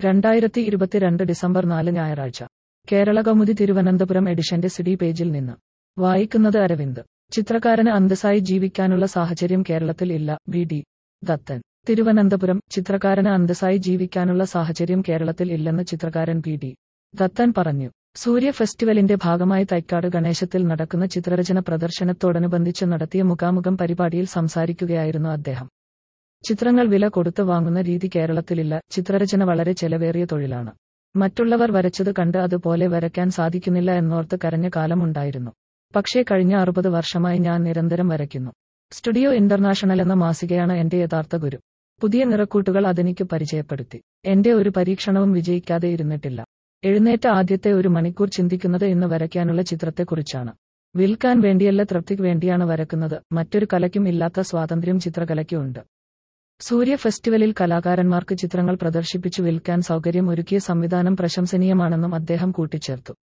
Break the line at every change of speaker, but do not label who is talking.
രണ്ടായിരത്തി ഇരുപത്തിരണ്ട് ഡിസംബർ നാല് ഞായറാഴ്ച കേരള കൗമുദി തിരുവനന്തപുരം എഡിഷന്റെ സിഡി പേജിൽ നിന്ന് വായിക്കുന്നത് അരവിന്ദ് ചിത്രകാരന് അന്തസ്സായി ജീവിക്കാനുള്ള സാഹചര്യം കേരളത്തിൽ ഇല്ല ബി ഡി ദത്തൻ തിരുവനന്തപുരം ചിത്രകാരന് അന്തസ്സായി ജീവിക്കാനുള്ള സാഹചര്യം കേരളത്തിൽ ഇല്ലെന്ന് ചിത്രകാരൻ പി ഡി ദത്തൻ പറഞ്ഞു സൂര്യ ഫെസ്റ്റിവലിന്റെ ഭാഗമായി തൈക്കാട് ഗണേശത്തിൽ നടക്കുന്ന ചിത്രരചന പ്രദർശനത്തോടനുബന്ധിച്ച് നടത്തിയ മുഖാമുഖം പരിപാടിയിൽ സംസാരിക്കുകയായിരുന്നു അദ്ദേഹം ചിത്രങ്ങൾ വില കൊടുത്ത് വാങ്ങുന്ന രീതി കേരളത്തിലില്ല ചിത്രരചന വളരെ ചെലവേറിയ തൊഴിലാണ് മറ്റുള്ളവർ വരച്ചത് കണ്ട് അതുപോലെ വരയ്ക്കാൻ സാധിക്കുന്നില്ല എന്നോർത്ത് കരഞ്ഞ കാലമുണ്ടായിരുന്നു പക്ഷേ കഴിഞ്ഞ അറുപത് വർഷമായി ഞാൻ നിരന്തരം വരയ്ക്കുന്നു സ്റ്റുഡിയോ ഇന്റർനാഷണൽ എന്ന മാസികയാണ് എന്റെ യഥാർത്ഥ ഗുരു പുതിയ നിറക്കൂട്ടുകൾ അതെനിക്ക് പരിചയപ്പെടുത്തി എന്റെ ഒരു പരീക്ഷണവും വിജയിക്കാതെ ഇരുന്നിട്ടില്ല എഴുന്നേറ്റ ആദ്യത്തെ ഒരു മണിക്കൂർ ചിന്തിക്കുന്നത് ഇന്ന് വരയ്ക്കാനുള്ള ചിത്രത്തെക്കുറിച്ചാണ് വിൽക്കാൻ വേണ്ടിയല്ല തൃപ്തിക്ക് വേണ്ടിയാണ് വരക്കുന്നത് മറ്റൊരു കലയ്ക്കും ഇല്ലാത്ത സ്വാതന്ത്ര്യം ചിത്രകലയ്ക്കും ഉണ്ട് സൂര്യ ഫെസ്റ്റിവലിൽ കലാകാരന്മാർക്ക് ചിത്രങ്ങൾ പ്രദർശിപ്പിച്ചു വിൽക്കാൻ സൗകര്യം ഒരുക്കിയ സംവിധാനം പ്രശംസനീയമാണെന്നും അദ്ദേഹം കൂട്ടിച്ചേർത്തു